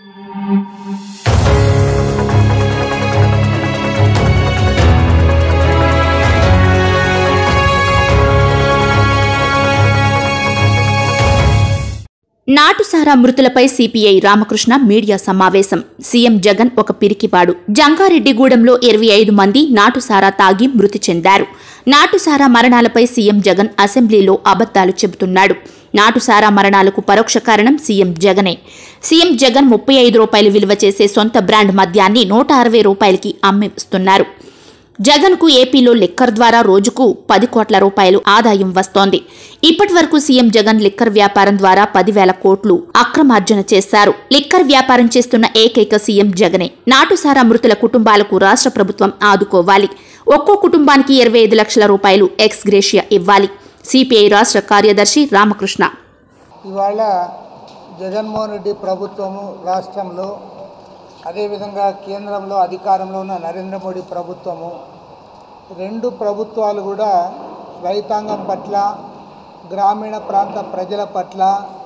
నాటుసారా మృతులపై CPI Ramakrishna media సమావేశం సీఎం జగన్ ఒక పిరికివాడు జంగారెడ్డిగూడెంలో ఇరవై ఐదు మంది నాటుసారా తాగి మృతి చెందారు నాటుసారా మరణాలపై సీఎం జగన్ అసెంబ్లీలో అబద్దాలు చెబుతున్నాడు నాటుసారా మరణాలకు పరోక్ష కారణం సీఎం జగనే సీఎం జగన్ ముప్పై ఐదు రూపాయలు విలువ చేసే సొంత బ్రాండ్ మద్యాన్ని నూట అరవై రూపాయలకి అమ్మిస్తున్నారు జగన్కు ఏపీలో లిక్కర్ ద్వారా రోజుకు పది కోట్ల రూపాయలు ఆదాయం వస్తోంది ఇప్పటి వరకు సీఎం జగన్ లిక్కర్ వ్యాపారం ద్వారా పదివేల కోట్లు అక్రమార్జన చేశారు లిక్కర్ వ్యాపారం చేస్తున్న ఏకైక సీఎం జగనే నాటుసారా మృతుల కుటుంబాలకు రాష్ట్ర ప్రభుత్వం ఆదుకోవాలి ఒక్కో కుటుంబానికి ఇరవై ఐదు లక్షల రూపాయలు ఎక్స్ గ్రేషియా ఇవ్వాలి సిపిఐ రాష్ట్ర కార్యదర్శి రామకృష్ణ ఇవాళ జగన్మోహన్ రెడ్డి ప్రభుత్వము రాష్ట్రంలో అదేవిధంగా కేంద్రంలో అధికారంలో ఉన్న నరేంద్ర మోడీ ప్రభుత్వము రెండు ప్రభుత్వాలు కూడా రైతాంగం పట్ల గ్రామీణ ప్రాంత ప్రజల పట్ల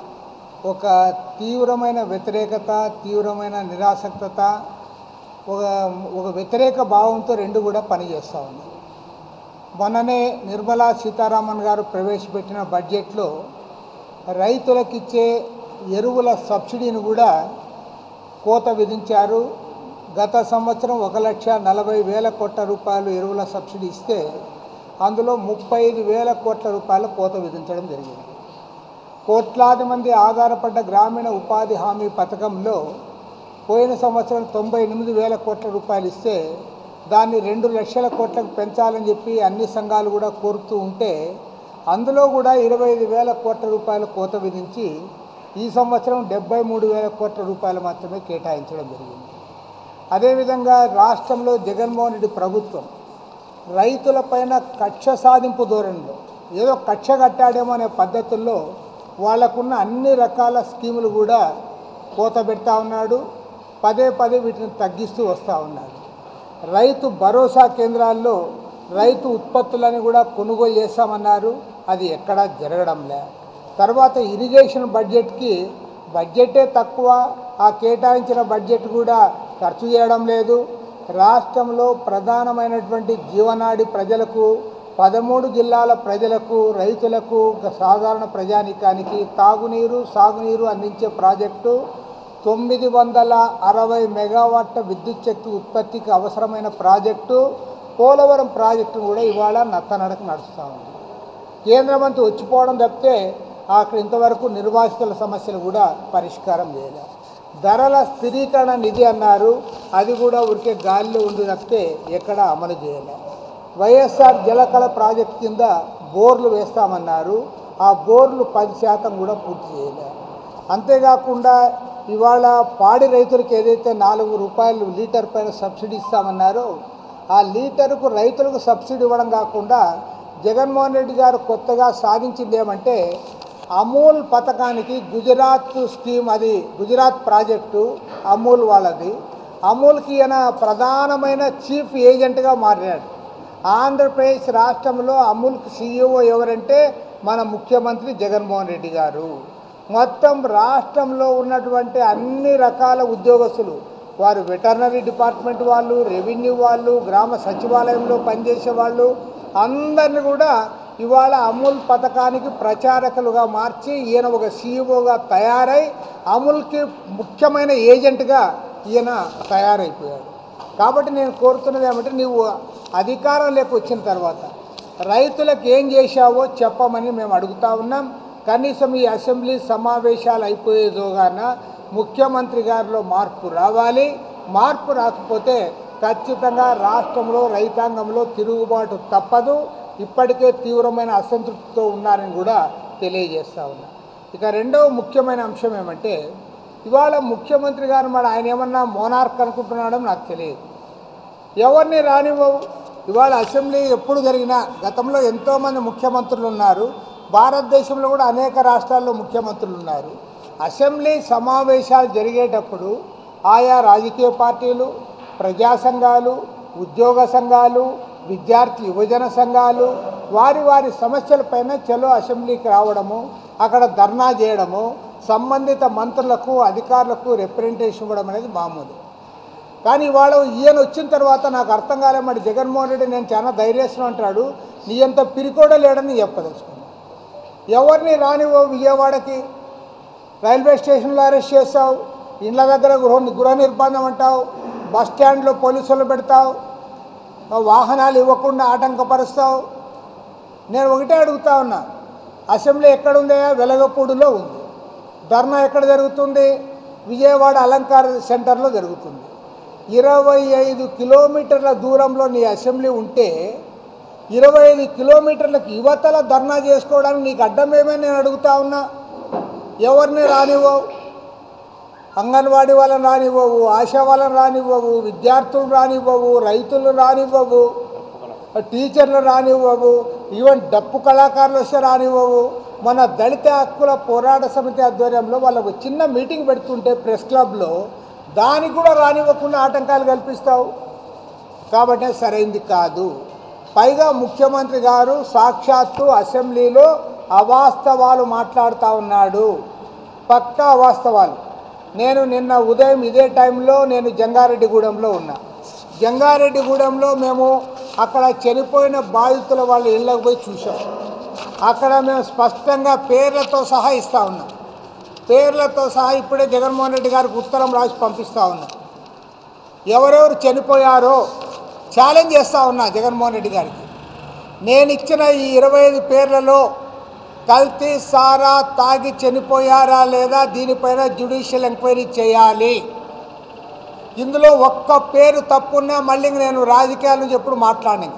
ఒక తీవ్రమైన వ్యతిరేకత తీవ్రమైన నిరాసక్తత ఒక ఒక వ్యతిరేక భావంతో రెండు కూడా పనిచేస్తూ ఉన్నాయి మొన్ననే నిర్మలా సీతారామన్ గారు ప్రవేశపెట్టిన బడ్జెట్లో రైతులకిచ్చే ఎరువుల సబ్సిడీని కూడా కోత విధించారు గత సంవత్సరం ఒక లక్ష నలభై వేల కోట్ల రూపాయలు ఎరువుల సబ్సిడీ ఇస్తే అందులో ముప్పై ఐదు వేల కోట్ల రూపాయల కోత విధించడం జరిగింది కోట్లాది మంది ఆధారపడ్డ గ్రామీణ ఉపాధి హామీ పథకంలో పోయిన సంవత్సరం తొంభై ఎనిమిది వేల కోట్ల రూపాయలు ఇస్తే దాన్ని రెండు లక్షల కోట్లకు పెంచాలని చెప్పి అన్ని సంఘాలు కూడా కోరుతూ ఉంటే అందులో కూడా ఇరవై ఐదు వేల కోట్ల రూపాయల కోత విధించి ఈ సంవత్సరం డెబ్బై మూడు వేల కోట్ల రూపాయలు మాత్రమే కేటాయించడం జరిగింది అదేవిధంగా రాష్ట్రంలో జగన్మోహన్ రెడ్డి ప్రభుత్వం రైతులపైన కక్ష సాధింపు ధోరణిలో ఏదో కక్ష కట్టాడేమో అనే పద్ధతుల్లో వాళ్ళకున్న అన్ని రకాల స్కీములు కూడా కోత పెడతా ఉన్నాడు పదే పదే వీటిని తగ్గిస్తూ వస్తూ ఉన్నాడు రైతు భరోసా కేంద్రాల్లో రైతు ఉత్పత్తులను కూడా కొనుగోలు చేస్తామన్నారు అది ఎక్కడా జరగడంలే తర్వాత ఇరిగేషన్ బడ్జెట్కి బడ్జెటే తక్కువ ఆ కేటాయించిన బడ్జెట్ కూడా ఖర్చు చేయడం లేదు రాష్ట్రంలో ప్రధానమైనటువంటి జీవనాడి ప్రజలకు పదమూడు జిల్లాల ప్రజలకు రైతులకు సాధారణ ప్రజానికానికి తాగునీరు సాగునీరు అందించే ప్రాజెక్టు తొమ్మిది వందల అరవై మెగావాట్ల విద్యుత్ శక్తి ఉత్పత్తికి అవసరమైన ప్రాజెక్టు పోలవరం ప్రాజెక్టును కూడా ఇవాళ నత్తనడక నడుస్తూ ఉంది కేంద్ర మంత్రి వచ్చిపోవడం తప్పితే అక్కడ ఇంతవరకు నిర్వాసితుల సమస్యలు కూడా పరిష్కారం చేయలేదు ధరల స్థిరీకరణ నిధి అన్నారు అది కూడా ఉరికే గాలిలో ఉంది తప్పితే ఎక్కడ అమలు చేయలేదు వైఎస్ఆర్ జలకళ ప్రాజెక్ట్ కింద బోర్లు వేస్తామన్నారు ఆ బోర్లు పది శాతం కూడా పూర్తి చేయలేదు అంతేకాకుండా ఇవాళ పాడి రైతులకు ఏదైతే నాలుగు రూపాయలు లీటర్ పైన సబ్సిడీ ఇస్తామన్నారో ఆ లీటరుకు రైతులకు సబ్సిడీ ఇవ్వడం కాకుండా జగన్మోహన్ రెడ్డి గారు కొత్తగా సాధించింది ఏమంటే అమూల్ పథకానికి గుజరాత్ స్కీమ్ అది గుజరాత్ ప్రాజెక్టు అమూల్ వాళ్ళది అమూల్కి ఈయన ప్రధానమైన చీఫ్ ఏజెంట్గా మారాడు ఆంధ్రప్రదేశ్ రాష్ట్రంలో అమూల్కి సీఈఓ ఎవరంటే మన ముఖ్యమంత్రి జగన్మోహన్ రెడ్డి గారు మొత్తం రాష్ట్రంలో ఉన్నటువంటి అన్ని రకాల ఉద్యోగస్తులు వారు వెటర్నరీ డిపార్ట్మెంట్ వాళ్ళు రెవెన్యూ వాళ్ళు గ్రామ సచివాలయంలో పనిచేసే వాళ్ళు అందరిని కూడా ఇవాళ అమూల్ పథకానికి ప్రచారకులుగా మార్చి ఈయన ఒక సీఈఓగా తయారై అమూల్కి ముఖ్యమైన ఏజెంట్గా ఈయన తయారైపోయాడు కాబట్టి నేను కోరుతున్నది ఏమంటే నీవు అధికారం లేక వచ్చిన తర్వాత రైతులకు ఏం చేశావో చెప్పమని మేము అడుగుతా ఉన్నాం కనీసం ఈ అసెంబ్లీ సమావేశాలు అయిపోయేదోగాన ముఖ్యమంత్రి గారిలో మార్పు రావాలి మార్పు రాకపోతే ఖచ్చితంగా రాష్ట్రంలో రైతాంగంలో తిరుగుబాటు తప్పదు ఇప్పటికే తీవ్రమైన అసంతృప్తితో ఉన్నారని కూడా తెలియజేస్తా ఉన్నా ఇక రెండవ ముఖ్యమైన అంశం ఏమంటే ఇవాళ ముఖ్యమంత్రి గారు మరి ఆయన ఏమన్నా మోనార్క్ అనుకుంటున్నాడో నాకు తెలియదు ఎవరిని రానివ్వవు ఇవాళ అసెంబ్లీ ఎప్పుడు జరిగినా గతంలో ఎంతోమంది ముఖ్యమంత్రులు ఉన్నారు భారతదేశంలో కూడా అనేక రాష్ట్రాల్లో ముఖ్యమంత్రులు ఉన్నారు అసెంబ్లీ సమావేశాలు జరిగేటప్పుడు ఆయా రాజకీయ పార్టీలు ప్రజా సంఘాలు ఉద్యోగ సంఘాలు విద్యార్థి యువజన సంఘాలు వారి వారి సమస్యలపైన చలో అసెంబ్లీకి రావడము అక్కడ ధర్నా చేయడము సంబంధిత మంత్రులకు అధికారులకు రిప్రజెంటేషన్ ఇవ్వడం అనేది మామూలు కానీ ఇవాళ ఈయన వచ్చిన తర్వాత నాకు అర్థం కాలే మరి జగన్మోహన్ రెడ్డి నేను చాలా ధైర్యస్తులు అంటాడు నీ అంత పిరికోడ లేడని చెప్పదలుచుకున్నాను ఎవరిని రానివ్వవు విజయవాడకి రైల్వే స్టేషన్లో అరెస్ట్ చేస్తావు ఇండ్ల దగ్గర గృహ గృహ నిర్బంధం అంటావు బస్ స్టాండ్లో పోలీసులు పెడతావు వాహనాలు ఇవ్వకుండా ఆటంకపరుస్తావు నేను ఒకటే అడుగుతా ఉన్నా అసెంబ్లీ ఎక్కడుందా వెలగపూడిలో ఉంది ధర్నా ఎక్కడ జరుగుతుంది విజయవాడ అలంకార సెంటర్లో జరుగుతుంది ఇరవై ఐదు కిలోమీటర్ల దూరంలో నీ అసెంబ్లీ ఉంటే ఇరవై ఐదు కిలోమీటర్లకు యువతల ధర్నా చేసుకోవడానికి నీకు అడ్డం ఏమని నేను అడుగుతా ఉన్నా ఎవరిని రానివ్వవు అంగన్వాడీ వాళ్ళని రానివ్వవు ఆశా వాళ్ళని రానివ్వవు విద్యార్థులు రానివ్వవు రైతులు రానివ్వవు టీచర్లు రానివ్వవు ఈవెన్ డప్పు కళాకారులు వస్తే రానివ్వవు మన దళిత హక్కుల పోరాట సమితి ఆధ్వర్యంలో వాళ్ళకు చిన్న మీటింగ్ పెడుతుంటే ప్రెస్ క్లబ్లో దానికి కూడా రానివ్వకుండా ఆటంకాలు కల్పిస్తావు కాబట్టి సరైంది కాదు పైగా ముఖ్యమంత్రి గారు సాక్షాత్తు అసెంబ్లీలో అవాస్తవాలు మాట్లాడుతూ ఉన్నాడు పక్కా అవాస్తవాలు నేను నిన్న ఉదయం ఇదే టైంలో నేను జంగారెడ్డిగూడెంలో ఉన్నా జంగారెడ్డిగూడెంలో మేము అక్కడ చనిపోయిన బాధితుల వాళ్ళ ఇళ్ళకు పోయి చూసాం అక్కడ మేము స్పష్టంగా పేర్లతో సహా ఇస్తూ ఉన్నాం పేర్లతో సహా ఇప్పుడే జగన్మోహన్ రెడ్డి గారికి ఉత్తరం రాసి పంపిస్తూ ఉన్నాం ఎవరెవరు చనిపోయారో ఛాలెంజ్ చేస్తూ ఉన్నా జగన్మోహన్ రెడ్డి గారికి నేను ఇచ్చిన ఈ ఇరవై ఐదు పేర్లలో కల్తీ సారా తాగి చనిపోయారా లేదా దీనిపైన జ్యుడిషియల్ ఎంక్వైరీ చేయాలి ఇందులో ఒక్క పేరు తప్పున్నా మళ్ళీ నేను రాజకీయాల నుంచి ఎప్పుడు మాట్లాడినది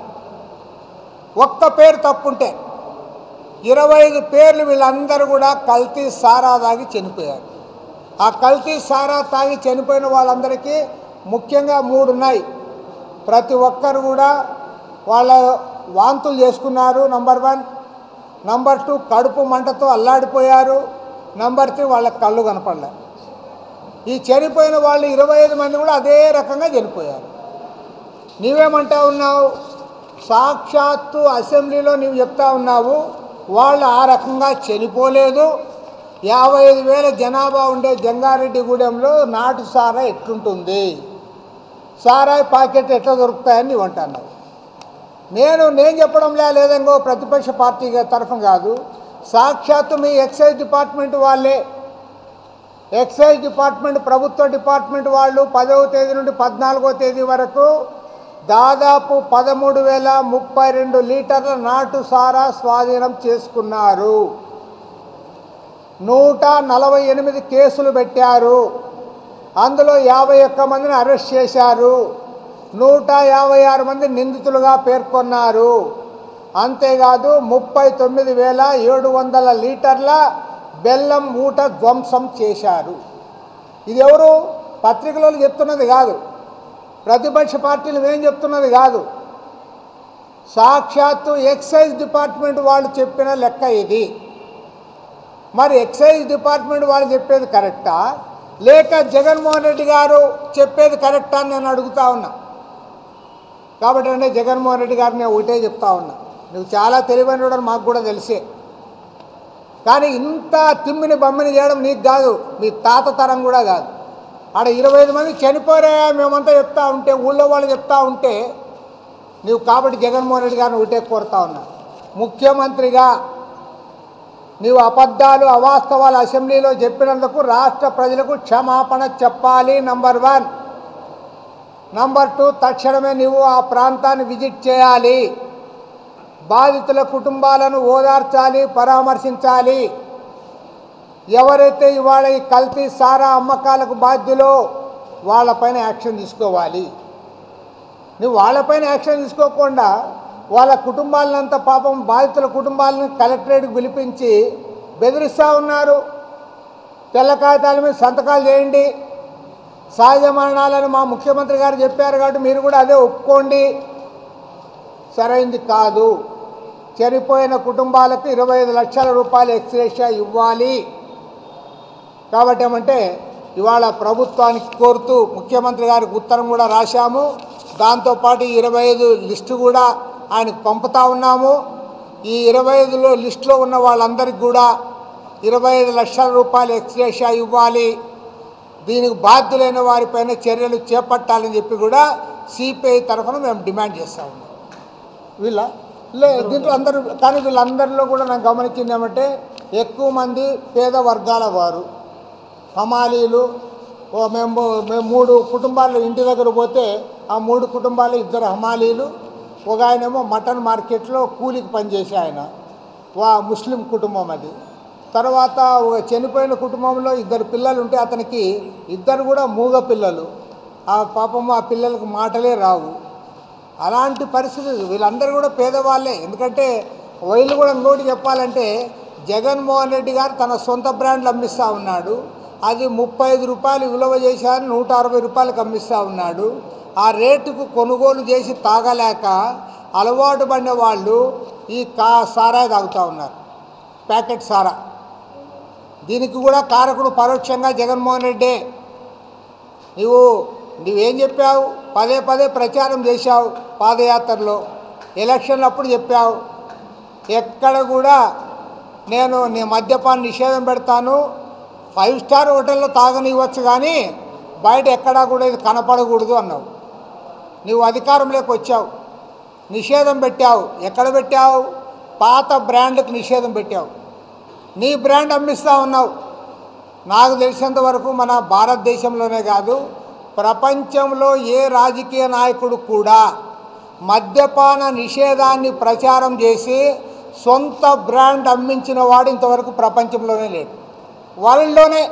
ఒక్క పేరు తప్పుంటే ఇరవై ఐదు పేర్లు వీళ్ళందరూ కూడా కల్తీ సారా తాగి చనిపోయారు ఆ కల్తీ సారా తాగి చనిపోయిన వాళ్ళందరికీ ముఖ్యంగా మూడు ఉన్నాయి ప్రతి ఒక్కరు కూడా వాళ్ళ వాంతులు చేసుకున్నారు నంబర్ వన్ నంబర్ టూ కడుపు మంటతో అల్లాడిపోయారు నంబర్ త్రీ వాళ్ళ కళ్ళు కనపడలే ఈ చనిపోయిన వాళ్ళు ఇరవై ఐదు మంది కూడా అదే రకంగా చనిపోయారు నీవేమంటా ఉన్నావు సాక్షాత్తు అసెంబ్లీలో నీవు చెప్తా ఉన్నావు వాళ్ళు ఆ రకంగా చనిపోలేదు యాభై ఐదు వేల జనాభా ఉండే జంగారెడ్డిగూడెంలో నాటు సారా ఎట్లుంటుంది సారాయి పాకెట్ ఎట్లా దొరుకుతాయని నీవు అంటున్నావు నేను నేను చెప్పడంలే లేదంగో ప్రతిపక్ష పార్టీ తరఫున కాదు సాక్షాత్తు మీ ఎక్సైజ్ డిపార్ట్మెంట్ వాళ్ళే ఎక్సైజ్ డిపార్ట్మెంట్ ప్రభుత్వ డిపార్ట్మెంట్ వాళ్ళు పదవ తేదీ నుండి పద్నాలుగో తేదీ వరకు దాదాపు పదమూడు వేల ముప్పై రెండు లీటర్ల నాటు సారా స్వాధీనం చేసుకున్నారు నూట నలభై ఎనిమిది కేసులు పెట్టారు అందులో యాభై ఒక్క మందిని అరెస్ట్ చేశారు నూట యాభై ఆరు మంది నిందితులుగా పేర్కొన్నారు అంతేకాదు ముప్పై తొమ్మిది వేల ఏడు వందల లీటర్ల బెల్లం ఊట ధ్వంసం చేశారు ఇది ఎవరు పత్రికలలో చెప్తున్నది కాదు ప్రతిపక్ష పార్టీలు ఏం చెప్తున్నది కాదు సాక్షాత్తు ఎక్సైజ్ డిపార్ట్మెంట్ వాళ్ళు చెప్పిన లెక్క ఇది మరి ఎక్సైజ్ డిపార్ట్మెంట్ వాళ్ళు చెప్పేది కరెక్టా లేక జగన్మోహన్ రెడ్డి గారు చెప్పేది కరెక్టా అని నేను అడుగుతా ఉన్నా కాబట్టి అంటే జగన్మోహన్ రెడ్డి గారిని నేను ఒకటే చెప్తా ఉన్నా నువ్వు చాలా తెలివైన మాకు కూడా తెలిసే కానీ ఇంత తిమ్మిని బమ్మిని చేయడం నీకు కాదు మీ తాత తరం కూడా కాదు ఆడ ఇరవై ఐదు మంది చనిపోయా మేమంతా చెప్తా ఉంటే ఊళ్ళో వాళ్ళు చెప్తా ఉంటే నువ్వు కాబట్టి జగన్మోహన్ రెడ్డి గారిని ఒకటే కోరుతా ఉన్నా ముఖ్యమంత్రిగా నీవు అబద్ధాలు అవాస్తవాలు అసెంబ్లీలో చెప్పినందుకు రాష్ట్ర ప్రజలకు క్షమాపణ చెప్పాలి నంబర్ వన్ నంబర్ టూ తక్షణమే నీవు ఆ ప్రాంతాన్ని విజిట్ చేయాలి బాధితుల కుటుంబాలను ఓదార్చాలి పరామర్శించాలి ఎవరైతే ఇవాళ ఈ కల్తీ సారా అమ్మకాలకు బాధ్యులో వాళ్ళపైన యాక్షన్ తీసుకోవాలి నువ్వు వాళ్ళపైన యాక్షన్ తీసుకోకుండా వాళ్ళ కుటుంబాలనంతా పాపం బాధితుల కుటుంబాలను కలెక్టరేట్కి పిలిపించి బెదిరిస్తూ ఉన్నారు తెల్ల కాగితాల మీద సంతకాలు చేయండి సహజ మరణాలను మా ముఖ్యమంత్రి గారు చెప్పారు కాబట్టి మీరు కూడా అదే ఒప్పుకోండి సరైంది కాదు చనిపోయిన కుటుంబాలకు ఇరవై ఐదు లక్షల రూపాయలు ఎక్స్రేషియా ఇవ్వాలి కాబట్టి ఏమంటే ఇవాళ ప్రభుత్వానికి కోరుతూ ముఖ్యమంత్రి గారికి ఉత్తరం కూడా రాశాము దాంతోపాటు ఈ ఇరవై ఐదు లిస్టు కూడా ఆయనకు పంపుతా ఉన్నాము ఈ ఇరవై ఐదులో లిస్టులో ఉన్న వాళ్ళందరికీ కూడా ఇరవై ఐదు లక్షల రూపాయలు ఎక్స్గ్రేషియా ఇవ్వాలి దీనికి బాధ్యులైన వారిపైన చర్యలు చేపట్టాలని చెప్పి కూడా సిపిఐ తరఫున మేము డిమాండ్ చేస్తా ఉన్నాం వీళ్ళ లే దీంట్లో అందరూ కానీ వీళ్ళందరిలో కూడా నేను గమనించింది ఏమంటే ఎక్కువ మంది పేద వర్గాల వారు హమాలీలు ఓ మేము మేము మూడు కుటుంబాలు ఇంటి దగ్గర పోతే ఆ మూడు కుటుంబాలు ఇద్దరు హమాలీలు ఒక ఆయనేమో మటన్ మార్కెట్లో కూలికి పనిచేసే ఆయన వా ముస్లిం కుటుంబం అది తర్వాత ఒక చనిపోయిన కుటుంబంలో ఇద్దరు పిల్లలు ఉంటే అతనికి ఇద్దరు కూడా మూగ పిల్లలు ఆ పాపం ఆ పిల్లలకు మాటలే రావు అలాంటి పరిస్థితి వీళ్ళందరూ కూడా పేదవాళ్ళే ఎందుకంటే వీళ్ళు కూడా ఇంకోటి చెప్పాలంటే జగన్మోహన్ రెడ్డి గారు తన సొంత బ్రాండ్లు అమ్మిస్తూ ఉన్నాడు అది ముప్పై ఐదు రూపాయలు విలువ చేశారు నూట అరవై రూపాయలకు అమ్మిస్తూ ఉన్నాడు ఆ రేటుకు కొనుగోలు చేసి తాగలేక అలవాటు పడిన వాళ్ళు ఈ కా సారా తాగుతూ ఉన్నారు ప్యాకెట్ సారా దీనికి కూడా కారకుడు పరోక్షంగా జగన్మోహన్ రెడ్డే నువ్వు నువ్వేం చెప్పావు పదే పదే ప్రచారం చేశావు పాదయాత్రలో ఎలక్షన్లు అప్పుడు చెప్పావు ఎక్కడ కూడా నేను నీ మద్యపాన నిషేధం పెడతాను ఫైవ్ స్టార్ హోటల్లో తాగనివ్వచ్చు కానీ బయట ఎక్కడా కూడా ఇది కనపడకూడదు అన్నావు నువ్వు అధికారంలోకి వచ్చావు నిషేధం పెట్టావు ఎక్కడ పెట్టావు పాత బ్రాండ్కి నిషేధం పెట్టావు నీ బ్రాండ్ అమ్మిస్తూ ఉన్నావు నాకు తెలిసినంత వరకు మన భారతదేశంలోనే కాదు ప్రపంచంలో ఏ రాజకీయ నాయకుడు కూడా మద్యపాన నిషేధాన్ని ప్రచారం చేసి సొంత బ్రాండ్ అమ్మించిన వాడు ఇంతవరకు ప్రపంచంలోనే లేడు వాళ్ళలోనే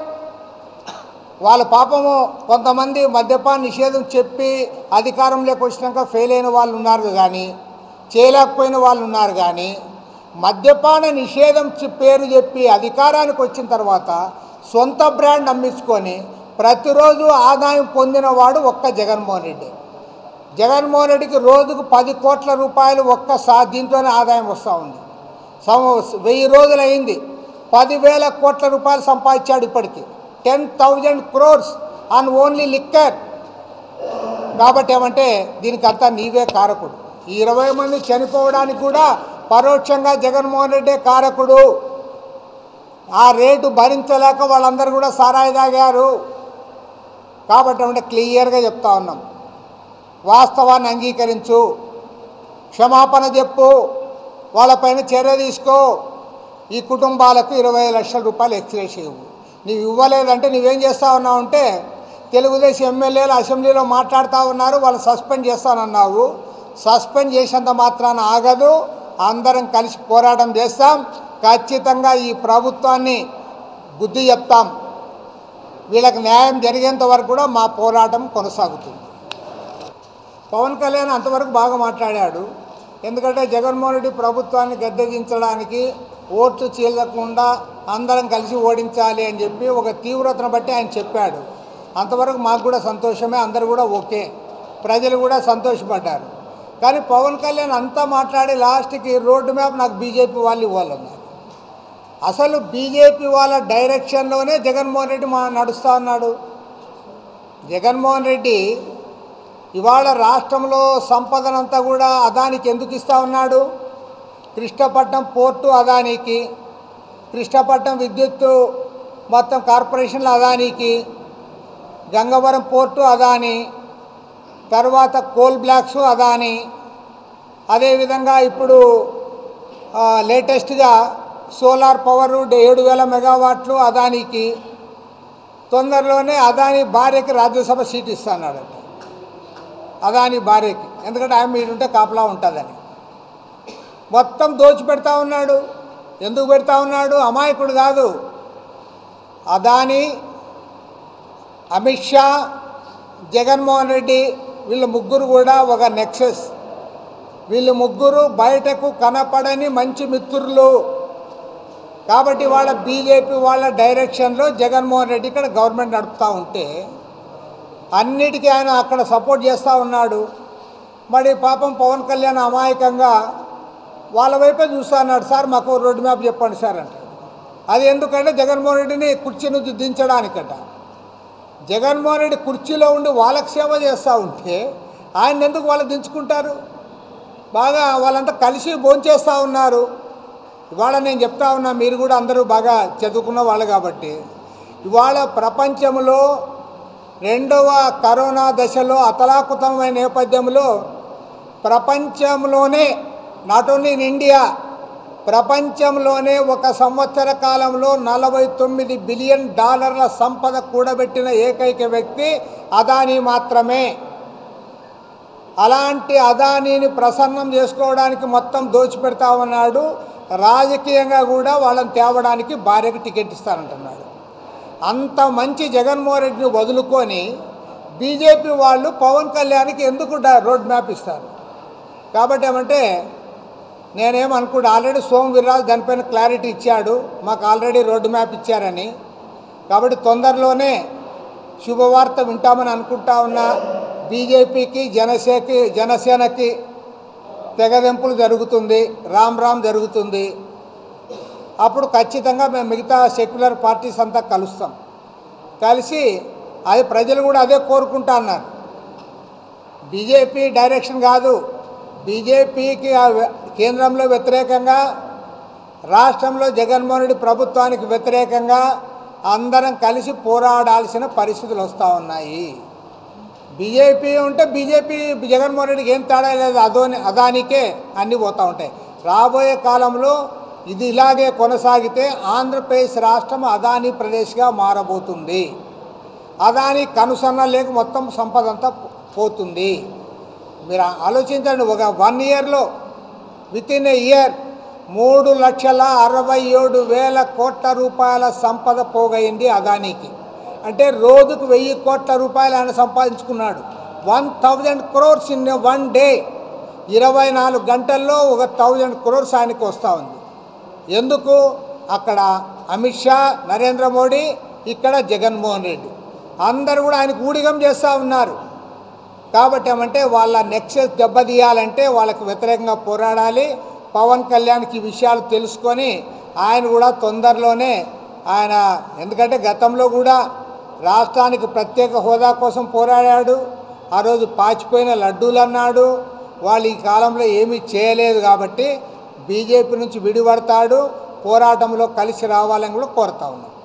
వాళ్ళ పాపము కొంతమంది మద్యపాన నిషేధం చెప్పి అధికారంలోకి వచ్చినాక ఫెయిల్ అయిన వాళ్ళు ఉన్నారు కానీ చేయలేకపోయిన వాళ్ళు ఉన్నారు కానీ మద్యపాన నిషేధం చి- పేరు చెప్పి అధికారానికి వచ్చిన తర్వాత సొంత బ్రాండ్ అమ్మించుకొని ప్రతిరోజు ఆదాయం పొందినవాడు ఒక్క జగన్మోహన్ రెడ్డి జగన్మోహన్ రెడ్డికి రోజుకు పది కోట్ల రూపాయలు ఒక్క సా దీంట్లోనే ఆదాయం వస్తూ ఉంది సం- వెయ్యి రోజులు అయింది పదివేల కోట్ల రూపాయలు సంపాదించాడు ఇప్పటికి ten thousand crores on only liquor కాబట్టి ఏమంటే దీనికి అంతా నీవే కారకుడు ఈ ఇరవై మంది చనిపోవడానికి కూడా పరోక్షంగా జగన్మోహన్ రెడ్డే కారకుడు ఆ రేటు భరించలేక వాళ్ళందరూ కూడా సారాయి తాగారు కాబట్టి ఏమంటే క్లియర్గా చెప్తా ఉన్నాం వాస్తవాన్ని అంగీకరించు క్షమాపణ చెప్పు వాళ్ళపైన చర్య తీసుకో ఈ కుటుంబాలకు ఇరవై లక్షల రూపాయలు ఎక్స్రేస్ ఇవ్వు నీవు ఇవ్వలేదంటే నువ్వేం చేస్తా ఉన్నావు అంటే తెలుగుదేశం ఎమ్మెల్యేలు అసెంబ్లీలో మాట్లాడుతూ ఉన్నారు వాళ్ళు సస్పెండ్ చేస్తానన్నావు సస్పెండ్ చేసేంత మాత్రాన ఆగదు అందరం కలిసి పోరాటం చేస్తాం ఖచ్చితంగా ఈ ప్రభుత్వాన్ని బుద్ధి చెప్తాం వీళ్ళకి న్యాయం జరిగేంత వరకు కూడా మా పోరాటం కొనసాగుతుంది పవన్ కళ్యాణ్ అంతవరకు బాగా మాట్లాడాడు ఎందుకంటే జగన్మోహన్ రెడ్డి ప్రభుత్వాన్ని గద్దెదించడానికి ఓట్లు చీలకుండా అందరం కలిసి ఓడించాలి అని చెప్పి ఒక తీవ్రతను బట్టి ఆయన చెప్పాడు అంతవరకు మాకు కూడా సంతోషమే అందరు కూడా ఓకే ప్రజలు కూడా సంతోషపడ్డారు కానీ పవన్ కళ్యాణ్ అంతా మాట్లాడి లాస్ట్కి రోడ్డు మ్యాప్ నాకు బీజేపీ వాళ్ళు ఇవ్వాలన్నారు అసలు బీజేపీ వాళ్ళ డైరెక్షన్లోనే జగన్మోహన్ రెడ్డి మా నడుస్తూ ఉన్నాడు జగన్మోహన్ రెడ్డి ఇవాళ రాష్ట్రంలో సంపదనంతా కూడా అదానికి ఎందుకు ఇస్తా ఉన్నాడు కృష్ణపట్నం పోర్టు అదానికి కృష్ణపట్నం విద్యుత్తు మొత్తం కార్పొరేషన్ల అదానికి గంగవరం పోర్టు అదాని తర్వాత కోల్ బ్లాక్స్ అదాని అదేవిధంగా ఇప్పుడు ఆ, లేటెస్ట్గా సోలార్ పవర్ ఏడు వేల మెగావాట్లు అదానికి తొందరలోనే అదాని భార్యకి రాజ్యసభ సీట్ ఇస్తాన్నాడట అదాని భార్యకి ఎందుకంటే ఆమె మీరుంటే కాపలా ఉంటుందని మొత్తం దోచి పెడతా ఉన్నాడు ఎందుకు పెడతా ఉన్నాడు అమాయకుడు కాదు అదాని అమిత్ షా జగన్మోహన్ రెడ్డి వీళ్ళ ముగ్గురు కూడా ఒక నెక్సెస్ వీళ్ళు ముగ్గురు బయటకు కనపడని మంచి మిత్రులు కాబట్టి వాళ్ళ బీజేపీ వాళ్ళ డైరెక్షన్లో జగన్మోహన్ రెడ్డి ఇక్కడ గవర్నమెంట్ నడుపుతూ ఉంటే అన్నిటికీ ఆయన అక్కడ సపోర్ట్ చేస్తూ ఉన్నాడు మరి పాపం పవన్ కళ్యాణ్ అమాయకంగా వాళ్ళ వైపే చూస్తా అన్నాడు సార్ మాకు రోడ్ మ్యాప్ చెప్పండి సార్ అంటాడు అది ఎందుకంటే జగన్మోహన్ రెడ్డిని కుర్చీ నుంచి దించడానికట జగన్మోహన్ రెడ్డి కుర్చీలో ఉండి వాళ్ళకి సేవ చేస్తూ ఉంటే ఆయన ఎందుకు వాళ్ళు దించుకుంటారు బాగా వాళ్ళంతా కలిసి భోంచేస్తూ ఉన్నారు ఇవాళ నేను చెప్తా ఉన్నా మీరు కూడా అందరూ బాగా చదువుకున్న వాళ్ళు కాబట్టి ఇవాళ ప్రపంచంలో రెండవ కరోనా దశలో అతలాకుతమైన నేపథ్యంలో ప్రపంచంలోనే నాట్ ఓన్లీ ఇన్ ఇండియా ప్రపంచంలోనే ఒక సంవత్సర కాలంలో నలభై తొమ్మిది బిలియన్ డాలర్ల సంపద కూడబెట్టిన ఏకైక వ్యక్తి అదానీ మాత్రమే అలాంటి అదానీని ప్రసన్నం చేసుకోవడానికి మొత్తం దోచిపెడతా ఉన్నాడు రాజకీయంగా కూడా వాళ్ళని తేవడానికి భార్యకు టికెట్ ఇస్తానంటున్నాడు అంత మంచి జగన్మోహన్ రెడ్డిని వదులుకొని బీజేపీ వాళ్ళు పవన్ కళ్యాణ్కి ఎందుకు డా- రోడ్ మ్యాప్ ఇస్తారు కాబట్టి ఏమంటే నేనేమనుకుంటా ఆల్రెడీ సోమ్ వీర్రాజు దానిపైన క్లారిటీ ఇచ్చాడు మాకు ఆల్రెడీ రోడ్డు మ్యాప్ ఇచ్చారని కాబట్టి తొందరలోనే శుభవార్త వింటామని అనుకుంటా ఉన్నా బీజేపీకి జనసేకి జనసేనకి తెగదెంపులు జరుగుతుంది రామ్ రామ్ జరుగుతుంది అప్పుడు ఖచ్చితంగా మేము మిగతా సెక్యులర్ పార్టీస్ అంతా కలుస్తాం కలిసి అది ప్రజలు కూడా అదే కోరుకుంటా అన్నారు బీజేపీ డైరెక్షన్ కాదు బీజేపీకి ఆ వ్య- కేంద్రంలో వ్యతిరేకంగా రాష్ట్రంలో జగన్మోహన్ రెడ్డి ప్రభుత్వానికి వ్యతిరేకంగా అందరం కలిసి పోరాడాల్సిన పరిస్థితులు వస్తూ ఉన్నాయి బీజేపీ ఉంటే బీజేపీ జగన్మోహన్ రెడ్డికి ఏం తేడా లేదు అదోని అదానికే అన్నీ పోతూ ఉంటాయి రాబోయే కాలంలో ఇది ఇలాగే కొనసాగితే ఆంధ్రప్రదేశ్ రాష్ట్రం అదానీ ప్రదేశ్గా మారబోతుంది అదాని కనుసన్న లేక మొత్తం సంపద అంతా పో- పోతుంది మీరు ఆలోచించండి ఒక వన్ ఇయర్లో విత్ ఇన్ ఏ ఇయర్ మూడు లక్షల అరవై ఏడు వేల కోట్ల రూపాయల సంపద పోగైంది అదానికి అంటే రోజుకు వెయ్యి కోట్ల రూపాయలు ఆయన సంపాదించుకున్నాడు one thousand crores in one day ఇరవై నాలుగు గంటల్లో ఒక థౌజండ్ క్రోర్స్ ఆయనకి వస్తూ ఉంది ఎందుకు అక్కడ అమిత్ షా నరేంద్ర మోడీ ఇక్కడ జగన్మోహన్ రెడ్డి అందరూ కూడా ఆయనకు ఊడిగం చేస్తూ ఉన్నారు కాబట్టి ఏమంటే వాళ్ళ నెక్సెస్ దెబ్బతీయాలంటే వాళ్ళకి వ్యతిరేకంగా పోరాడాలి పవన్ కళ్యాణ్కి ఈ విషయాలు తెలుసుకొని ఆయన కూడా తొందరలోనే ఆయన ఎందుకంటే గతంలో కూడా రాష్ట్రానికి ప్రత్యేక హోదా కోసం పోరాడాడు ఆ రోజు పాచిపోయిన లడ్డూలు అన్నాడు వాళ్ళు ఈ కాలంలో ఏమీ చేయలేదు కాబట్టి బీజేపీ నుంచి విడిపడతాడు పోరాటంలో కలిసి రావాలని కూడా కోరుతా ఉన్నాం